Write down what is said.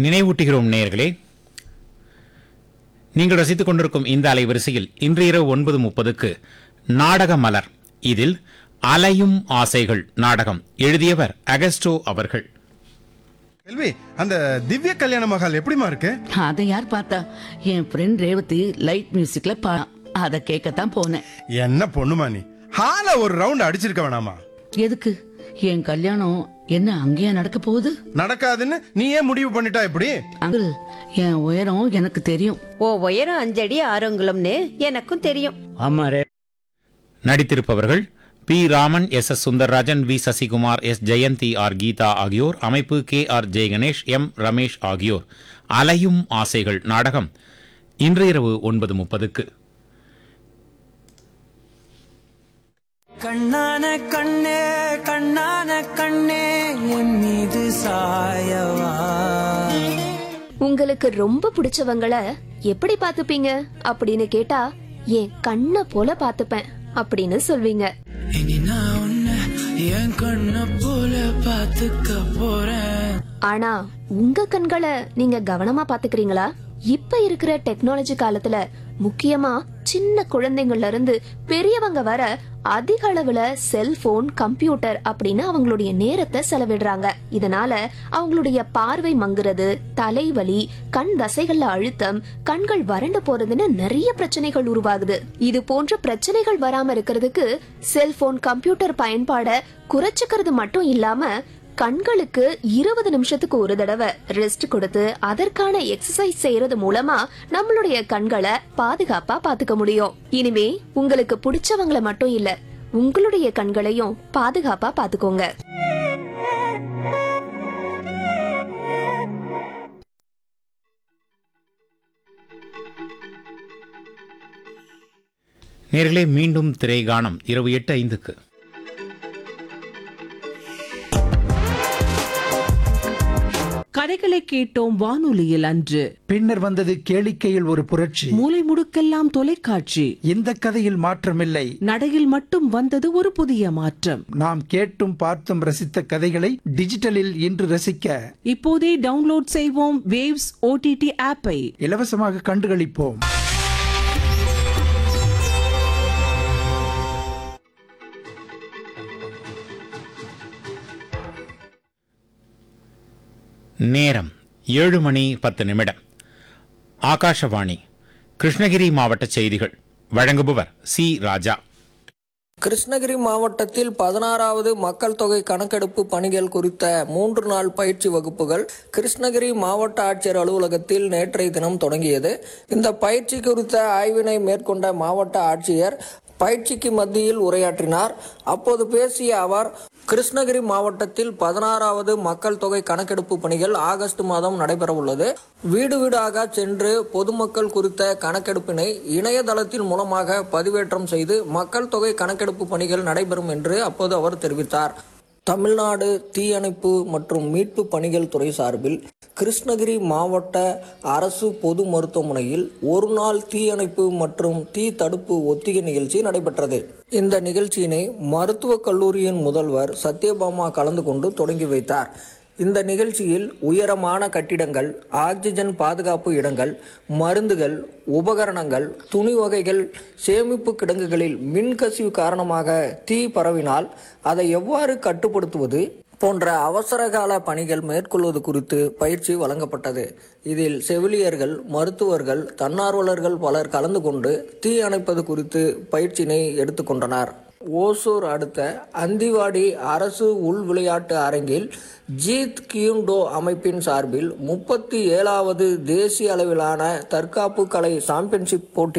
நினைவூட்டுகிறோம் நேயர்களே நீங்கள் ரசித்துக் கொண்டிருக்கும் இந்த அலைவரிசையில் இன்று இரவு ஒன்பது முப்பதுக்கு நாடக மலர் இதில் அலையும் ஆசைகள் நாடகம் எழுதியவர் அகஸ்டோ அவர்கள் செல்வி அந்த திவ்ய கல்யாண மகால் எப்படிமா இருக்கு அதை யார் பார்த்தா என் ஃப்ரெண்ட் ரேவதி லைட் மியூசிக்ல பா அதை கேட்கத்தான் போனேன் என்ன பொண்ணுமா நீ ஹால ஒரு ரவுண்ட் அடிச்சிருக்க வேணாமா எதுக்கு என் கல்யாணம் என்ன அங்கேயா நடக்க போகுது நடக்காதுன்னு நீ ஏன் முடிவு பண்ணிட்டா இப்படி அங்கிள் என் உயரம் எனக்கு தெரியும் ஓ உயரம் அஞ்சடி ஆரோங்குளம்னு எனக்கும் தெரியும் நடித்திருப்பவர்கள் P Raman S S Sundarrajan V Sasikumar S Jayanthi R Geetha ஆகியோர் அமைப்பு K R Jayaganesh M Ramesh ஆகியோர் அலையும் ஆசைகள் நாடகம் இன்று இரவு ஒன்பது முப்பதுக்கு கண்ணான கண்ணே கண்ணான கண்ணே என் மீது சாயவா உங்களுக்கு ரொம்ப பிடிச்சவங்கள எப்படி பாத்துப்பீங்க அப்படின்னு கேட்டா என் கண்ணை போல பாத்துப்பேன் அப்படின்னு சொல்வீங்க இனி நான் உன்னை என் கண்ண போல பாத்துக்க போறேன் ஆனா உங்க கண்களை நீங்க கவனமா பாத்துக்கிறீங்களா இப்ப இருக்கிற டெக்னாலஜி காலத்துல முக்கியமா சின்ன குழந்தைங்கள்ல இருந்து பெரியவங்க வர அதிக அளவுல செல்போன் கம்ப்யூட்டர் அப்படின்னு அவங்களுடைய நேரத்தை செலவிடுறாங்க இதனால அவங்களுடைய பார்வை மங்குறது தலைவலி கண் தசைகள்ல அழுத்தம் கண்கள் வறண்டு போறதுன்னு நிறைய பிரச்சனைகள் உருவாகுது இது போன்ற பிரச்சனைகள் வராம இருக்கிறதுக்கு செல்போன் கம்ப்யூட்டர் பயன்பாட குறைச்சுக்கிறது மட்டும் இல்லாம கண்களுக்கு இருபது நிமிஷத்துக்கு ஒரு தடவை ரெஸ்ட் கொடுத்து அதற்கான எக்ஸசைஸ் செய்யறது மூலமா நம்மளுடைய கண்களை பாதுகாப்பா பாத்துக்க முடியும் இனிமே உங்களுக்கு பிடிச்சவங்கள மட்டும் இல்ல உங்களுடைய கண்களையும் பாதுகாப்பா பாத்துக்கோங்க நேர்களே மீண்டும் திரைகானம் இரவு எட்டு ஐந்துக்கு கதைகளை கேட்டோம் வானொலியில் அன்று பின்னர் வந்தது கேளிக்கையில் ஒரு புரட்சி மூலை முடுக்கெல்லாம் தொலைக்காட்சி இந்த கதையில் மாற்றமில்லை நடையில் மட்டும் வந்தது ஒரு புதிய மாற்றம் நாம் கேட்டும் பார்த்தும் ரசித்த கதைகளை டிஜிட்டலில் இன்று ரசிக்க இப்போதே டவுன்லோட் செய்வோம் வேவ்ஸ் ஓடிடி ஆப்பை இலவசமாக கண்டுகளிப்போம் நேரம் ஏழு மணி பத்து நிமிடம் ஆகாஷவாணி கிருஷ்ணகிரி மாவட்ட செய்திகள் வழங்குபவர் சி ராஜா கிருஷ்ணகிரி மாவட்டத்தில் பதினாறாவது மக்கள் தொகை கணக்கெடுப்பு பணிகள் குறித்த மூன்று நாள் பயிற்சி வகுப்புகள் கிருஷ்ணகிரி மாவட்ட ஆட்சியர் அலுவலகத்தில் நேற்றைய தினம் தொடங்கியது இந்த பயிற்சி குறித்த ஆய்வினை மேற்கொண்ட மாவட்ட ஆட்சியர் பயிற்சிக்கு மத்தியில் உரையாற்றினார் அப்போது பேசிய அவர் கிருஷ்ணகிரி மாவட்டத்தில் பதினாறாவது மக்கள் தொகை கணக்கெடுப்பு பணிகள் ஆகஸ்ட் மாதம் நடைபெறவுள்ளது வீடு வீடாக சென்று பொதுமக்கள் குறித்த கணக்கெடுப்பினை இணையதளத்தின் மூலமாக பதிவேற்றம் செய்து மக்கள் தொகை கணக்கெடுப்பு பணிகள் நடைபெறும் என்று அப்போது அவர் தெரிவித்தார் தமிழ்நாடு தீயணைப்பு மற்றும் மீட்பு பணிகள் துறை சார்பில் கிருஷ்ணகிரி மாவட்ட அரசு பொது மருத்துவமனையில் ஒரு நாள் தீயணைப்பு மற்றும் தீ தடுப்பு ஒத்திகை நிகழ்ச்சி நடைபெற்றது இந்த நிகழ்ச்சியினை மருத்துவக் கல்லூரியின் முதல்வர் சத்யபாமா கலந்து கொண்டு தொடங்கி வைத்தார் இந்த நிகழ்ச்சியில் உயரமான கட்டிடங்கள் ஆக்சிஜன் பாதுகாப்பு இடங்கள் மருந்துகள் உபகரணங்கள் துணி வகைகள் சேமிப்பு கிடங்குகளில் மின்கசிவு காரணமாக தீ பரவினால் அதை எவ்வாறு கட்டுப்படுத்துவது போன்ற அவசரகால பணிகள் மேற்கொள்வது குறித்து பயிற்சி வழங்கப்பட்டது இதில் செவிலியர்கள் மருத்துவர்கள் தன்னார்வலர்கள் பலர் கலந்து கொண்டு தீ அணைப்பது குறித்து பயிற்சியினை எடுத்துக்கொண்டனர் ஓசூர் அடுத்த அந்திவாடி அரசு உள் விளையாட்டு அரங்கில் ஜீத் கியூண்டோ அமைப்பின் சார்பில் முப்பத்தி ஏழாவது தேசிய அளவிலான தற்காப்பு கலை சாம்பியன்ஷிப் போட்டி